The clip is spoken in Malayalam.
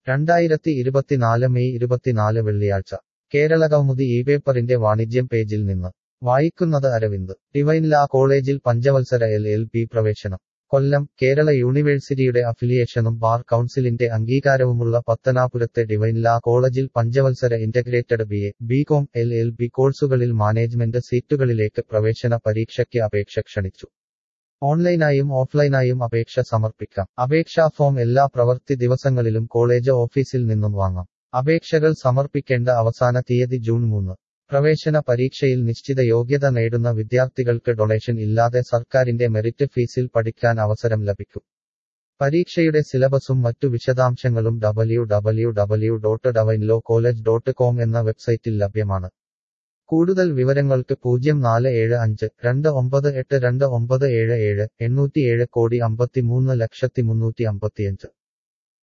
രണ്ടായിരത്തി ഇരുപത്തിനാല് മെയ് ഇരുപത്തിനാല് വെള്ളിയാഴ്ച കേരള കൗമുദി ഈ പേപ്പറിന്റെ വാണിജ്യം പേജിൽ നിന്ന് വായിക്കുന്നത് അരവിന്ദ് ഡിവൈൻ ലാ കോളേജിൽ പഞ്ചവത്സര എൽ എൽ പി പ്രവേശനം കൊല്ലം കേരള യൂണിവേഴ്സിറ്റിയുടെ അഫിലിയേഷനും ബാർ കൗൺസിലിന്റെ അംഗീകാരവുമുള്ള പത്തനാപുരത്തെ ഡിവൈൻ ലാ കോളേജിൽ പഞ്ചവത്സര integrated B A B Com L L B കോഴ്സുകളിൽ മാനേജ്മെന്റ് സീറ്റുകളിലേക്ക് പ്രവേശന പരീക്ഷയ്ക്ക് അപേക്ഷ ക്ഷണിച്ചു ഓൺലൈനായും ഓഫ്ലൈനായും അപേക്ഷ സമർപ്പിക്കാം അപേക്ഷാ ഫോം എല്ലാ പ്രവൃത്തി ദിവസങ്ങളിലും കോളേജ് ഓഫീസിൽ നിന്നും വാങ്ങാം അപേക്ഷകൾ സമർപ്പിക്കേണ്ട അവസാന തീയതി ജൂൺ മൂന്ന് പ്രവേശന പരീക്ഷയിൽ നിശ്ചിത യോഗ്യത നേടുന്ന വിദ്യാർത്ഥികൾക്ക് ഡൊണേഷൻ ഇല്ലാതെ സർക്കാരിന്റെ മെറിറ്റ് ഫീസിൽ പഠിക്കാൻ അവസരം ലഭിക്കും പരീക്ഷയുടെ സിലബസും മറ്റു വിശദാംശങ്ങളും W W W dot divine law college dot com എന്ന വെബ്സൈറ്റിൽ ലഭ്യമാണ് കൂടുതൽ വിവരങ്ങൾക്ക് പൂജ്യം നാല് ഏഴ് അഞ്ച് രണ്ട് ഒമ്പത് എട്ട് രണ്ട് ഒമ്പത് ഏഴ് ഏഴ് എണ്ണൂറ്റിയേഴ് കോടി അമ്പത്തിമൂന്ന് ലക്ഷത്തി മുന്നൂറ്റി അമ്പത്തിയഞ്ച്